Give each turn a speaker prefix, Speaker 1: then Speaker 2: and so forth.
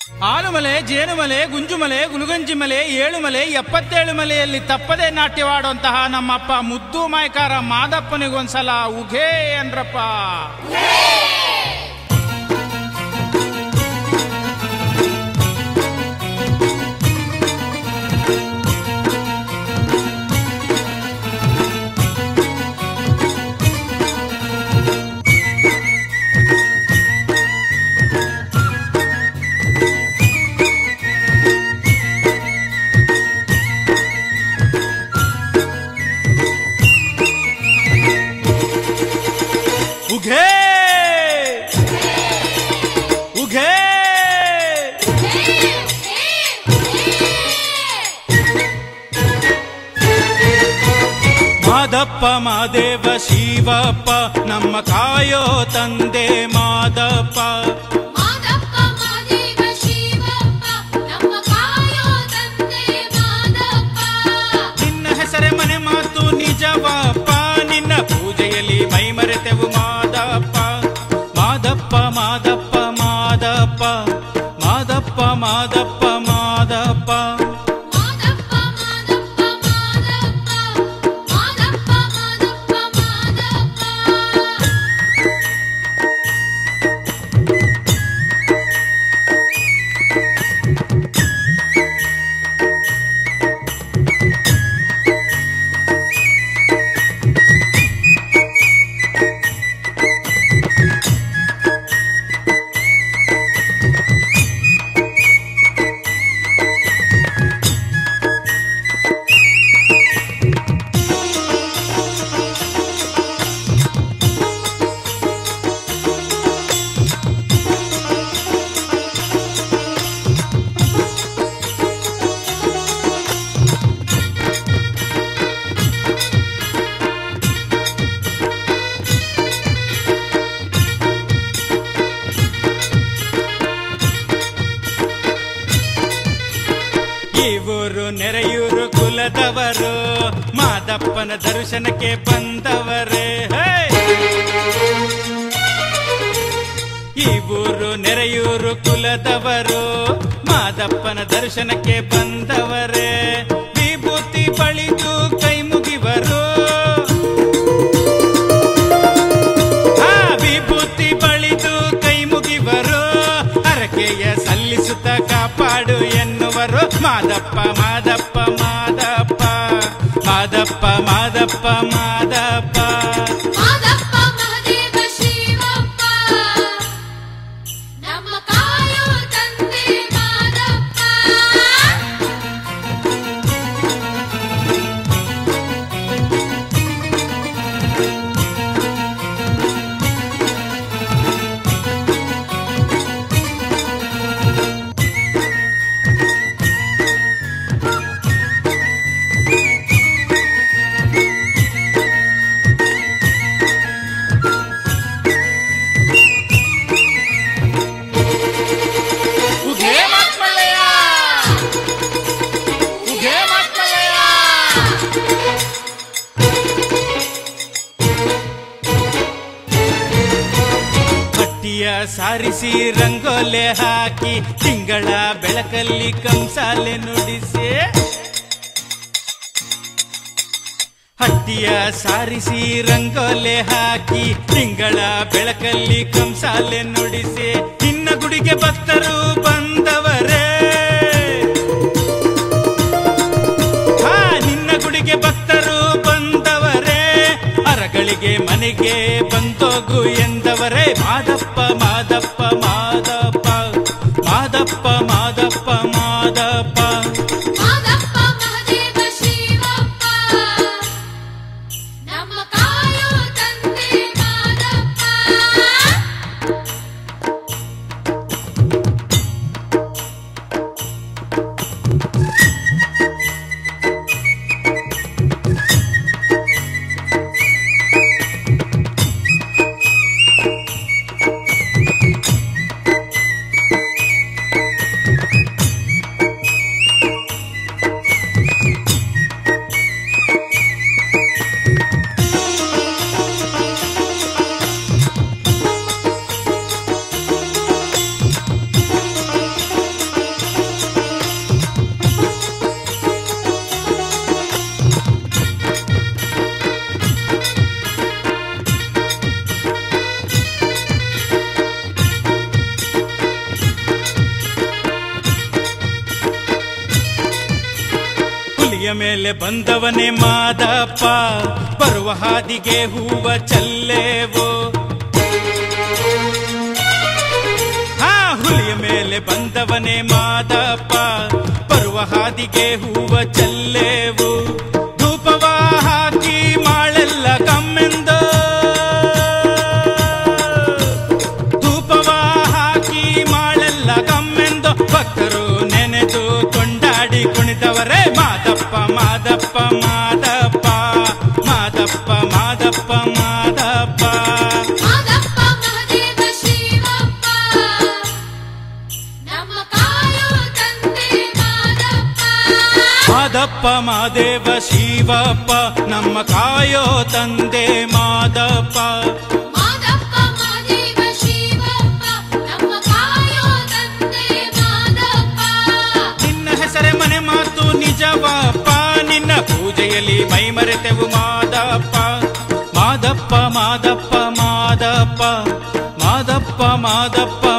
Speaker 1: ಆಲುಮಲೆ ಜೇನುಮಲೆ ಗುಂಜುಮಲೆ ಗುಲುಗಂಜಿಮಲೆ ಏಳುಮಲೆ ಎಪ್ಪತ್ತೇಳು ಮಲೆಯಲ್ಲಿ ತಪ್ಪದೆ ನಾಟ್ಯವಾಡುವಂತಹ ನಮ್ಮಪ್ಪ ಮುದ್ದು ಮಾಯ್ಕಾರ ಮಾದಪ್ಪನಿಗೊಂದ್ಸಲ ಉಘೇ ಅಂದ್ರಪ್ಪ ಉಘೇ ಉಘೇ ಮಾದಪ್ಪ ಮಾದೇವ ಶಿವಪ್ಪ ನಮ್ಮ ಕಾಯೋ ತಂದೆ ಮಾದಪ್ಪ
Speaker 2: ಮಾದಪ್ಪ ಮಾದೇವ ಶಿವಪ್ಪ ನಮ್ಮ ಕಾಯೋ ತಂದೆ ಮಾದಪ್ಪ
Speaker 1: ನಿನ್ನ ಹೆಸರೇ ಮನೆ ಮಾತು ನಿಜವಪ್ಪ ನಿನ್ನ ಪೂಜೆಯಲ್ಲಿ ಮೈ ಮರೆತೆವು ಮಾದಪ್ಪ ಮಾದಪ್ಪ ಮಾದಪ್ಪ ಮಾದಪ್ಪ ಮಾದಪ್ಪ ಮಾದಪ್ಪ ಮಾದಪ್ಪ
Speaker 2: ಮಾದಪ್ಪ ಮಾದಪ್ಪ ಮಾದಪ್ಪ ಮಾದಪ್ಪ ಮಾದಪ್ಪ ಮಾದಪ್ಪ
Speaker 1: ಈ ಊರು ನೆರೆಯೂರು ಕುಲದವರು ಮಾದಪ್ಪನ ದರ್ಶನಕ್ಕೆ ಬಂದವರೇ ಹೇ! ಈ ಊರು ನೆರೆಯೂರು ಕುಲದವರು ಮಾದಪ್ಪನ ದರ್ಶನಕ್ಕೆ ಬಂದವರೇ ವಿಭೂತಿ ಬಳಿದು ಕೈ ಮುಗಿವರು ಆ ವಿಭೂತಿ ಬಳಿದು ಕೈ ಮುಗಿವರು ಹರಕೆಯ ಸಲ್ಲಿಸುತ್ತ ಕಾಪಾಡು ಎನ್ನುವರು ಮಾದಪ್ಪ ಮಾದಪ್ಪ ಮಾದಪ್ಪ ಮಾದಪ್ಪ ಮಾದಪ್ಪ ಮಾದಪ್ಪ
Speaker 2: ಮಾದಪ್ಪ ಮಹದೇವ ಶಿವಪ್ಪ ನಮ್ಮ ಕಾಯೋ ತಂದೆ ಮಾದಪ್ಪ
Speaker 1: ಉಘೇ ಮಾತ್ಮಲ್ಲಯ್ಯ! ಉಘೇ ಮಾತ್ಮಲ್ಲಯ್ಯ! ಹಟ್ಟಿಯ ಸಾರಿಸಿ ರಂಗೋಲೆ ಹಾಕಿ ತಿಂಗಳ ಬೆಳಕಲ್ಲಿ ಕಂಸಾಲೆ ನುಡಿಸಿ ಹಟ್ಟಿಯ ಸಾರಿಸಿ ರಂಗೋಲೆ ಹಾಕಿ ತಿಂಗಳ ಬೆಳಕಲ್ಲಿ ಕಂಸಾಲೆ ನುಡಿಸಿ ನಿನ್ನ ಗುಡಿಗೆ ಭಕ್ತರು ಬಂದವರೇ ಹಾ ನಿನ್ನ ಗುಡಿಗೆ ಭಕ್ತರು ಬಂದವರೇ ಅರಗಳಿಗೆ ಮನೆಗೆ ಬಂದೋಗು ಎಂದವರೇ ಮಾದಪ್ಪ ಮಾದಪ್ಪ ಮಾದಪ್ಪ ಮಾದಪ್ಪ ಮಾದಪ್ಪ ಮಾದಪ್ಪ
Speaker 2: ಮಾದಪ್ಪ ಮಹದೇವ ಶಿವಪ್ಪ ನಮ್ಮ ಕಾಯೋ ತಂದೆ ಮಾದಪ್ಪ
Speaker 1: ಮೇಲೆ ಬಂದವನೇ ಮಾದಪ್ಪ ಬರುವ ಹಾದಿಗೆ ಹೂವ ಚಲ್ಲೇವು ಹಾ ಹುಲಿಯ ಮೇಲೆ ಬಂದವನೇ ಮಾದಪ್ಪ ಬರುವ ಹಾದಿಗೆ ಹೂವ ಚಲ್ಲೇವು ಧೂಪವ ಹಾಕಿ ಮಾಳೆಲ್ಲ ಕಮ್ಮೆಂದು ಧೂಪವ ಹಾಕಿ ಮಾಳೆಲ್ಲ ಕಮ್ಮೆಂದು ಭಕ್ತರು ನೆನೆದು ಕೊಂಡಾಡಿ ಕುಣಿದವರೇ ಮಾದಪ್ಪ ಮಾದಪ್ಪ ಮಾದಪ್ಪ ಮಾದಪ್ಪ ಮಾದಪ್ಪ ಮಾದಪ್ಪ
Speaker 2: ಮಾದಪ್ಪ ಮಹದೇವ ಶಿವಪ್ಪ ನಮ್ಮ ಕಾಯೋ ತಂದೆ ಮಾದಪ್ಪ
Speaker 1: ಮಾದಪ್ಪ ಮಾದೇವ ಶಿವಪ್ಪ ನಮ್ಮ ಕಾಯೋ ತಂದೆ ಮಾದಪ್ಪ
Speaker 2: ಮಾದಪ್ಪ ಮಹದೇವ ಶಿವಪ್ಪ ನಮ್ಮ ಕಾಯೋ ತಂದೆ ಮಾದಪ್ಪ
Speaker 1: ನಿನ್ನ ಹೆಸರೇ ಮನೆ ಮಾತು ನಿಜವಪ್ಪ ನಿನ್ನ ಪೂಜೆಯಲ್ಲಿ ಮೈ ಮರೆತೆವು ಮಾದಪ್ಪ ಮಾದಪ್ಪ ಮಾದಪ್ಪ ಮಾದಪ್ಪ ಮಾದಪ್ಪ ಮಾದಪ್ಪ